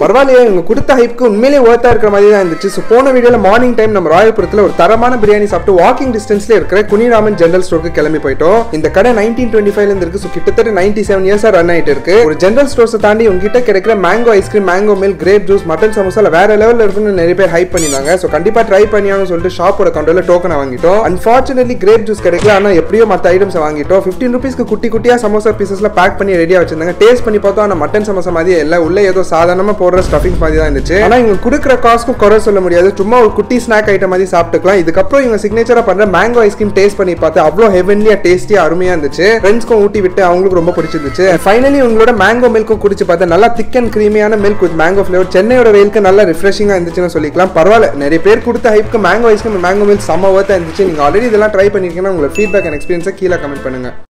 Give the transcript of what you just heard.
பரவாயில்லையே இவங்க கொடுத்த ஹைப்க்கு உண்மையிலேயே ஒர்த்தா இருக்கிற மாதிரி தான் இருந்துச்சு ஸோ போன வீடியோல மார்னிங் டைம் நம்ம ராயபுரத்தில் ஒரு தரமான பிரியாணி சாப்பிட்டு வாக்கிங் டிஸ்டன்ஸ்ல இருக்கிற குனிராமன் ஜெனரல் ஸ்டோருக்கு கிளம்பி போயிட்டோம் இந்த கடை நைன்டீன் டுவெண்ட்டி ஃபைவ்ல இருந்து இருக்கு ஸோ கிட்டத்தட்ட நைன்டி செவன் இயர்ஸா ரன் ஆயிட்டு இருக்கு ஒரு ஜெனரல் ஸ்டோர்ஸை தாண்டி உங்ககிட்ட கிடைக்கிற mango ice cream mango milk grape juice mutton சமோசால வேற லெவலில் இருக்குன்னு நிறைய பேர் ஹைப் பண்ணிருந்தாங்க ஸோ கண்டிப்பா ட்ரை பண்ணியான்னு சொல்லிட்டு ஷாப்போட கவுண்டர்ல டோக்கனை வாங்கிட்டோம் அன்பார்ச்சுனேட்லி கிரேப் ஜூஸ் கிடைக்கல ஆனா எப்படியோ மற்ற ஐட்டம்ஸ் வாங்கிட்டோம் ஃபிஃப்டீன் ருபீஸ்க்கு குட்டி குட்டியா சமோசா பீசஸ்ல பேக் பண்ணி ரெடியா வச்சிருந்தாங்க டேஸ்ட் பண்ணி பார்த்தோம் ஆனா மட்டன் சமோசா மாதிரியே இல்லை உள்ள ஏதோ சாதாரணமா போடுற ஸ்டஃபிங் மாதிரி தான் இருந்துச்சு ஆனா இவங்க கொடுக்குற காஸ்ட்க்கும் குறை சொல்ல முடியாது சும்மா ஒரு குட்டி ஸ்நாக் ஐட்டம் மாதிரி சாப்பிட்டுக்கலாம் இதுக்கப்புறம் இவங்க சிக்னேச்சரா பண்ற மேங்கோ ஐஸ்கிரீம் டேஸ்ட் பண்ணி பார்த்து அவ்வளோ ஹெவன்லியா டேஸ்டியா அருமையா இருந்துச்சு ஃப்ரெண்ட்ஸ்க்கும் ஊட்டி விட்டு அவங்களுக்கு ரொம்ப பிடிச்சிருந்துச்சு ஃபைனலி உங்களோட மேங்கோ மில்க்கும் குடிச்சு பார்த்தா நல்லா திக் அண்ட் கிரீமியான மில்க் வித் மேங்கோ ஃபிளேவர் சென்னையோட வெயிலுக்கு நல்லா ரிஃப்ரெஷிங்கா இருந்துச்சுன்னு சொல்லிக்கலாம் பரவாயில்ல நிறைய பேர் கொடுத்த ஹைப்க்கு மேங்கோ ஐஸ்கிரீம் மேங்கோ மில்க் செம்ம ஒர்த்தா இருந்துச்சு நீங்க ஆல்ரெடி இதெல்லாம் ட்ரை பண்ணிருக்கீங்கன்னா உங்களோட ஃபீட்பேக் அண்ட் எக்ஸ்பீரியன்ஸை கீழே கமெண்ட் பண்ணுங்க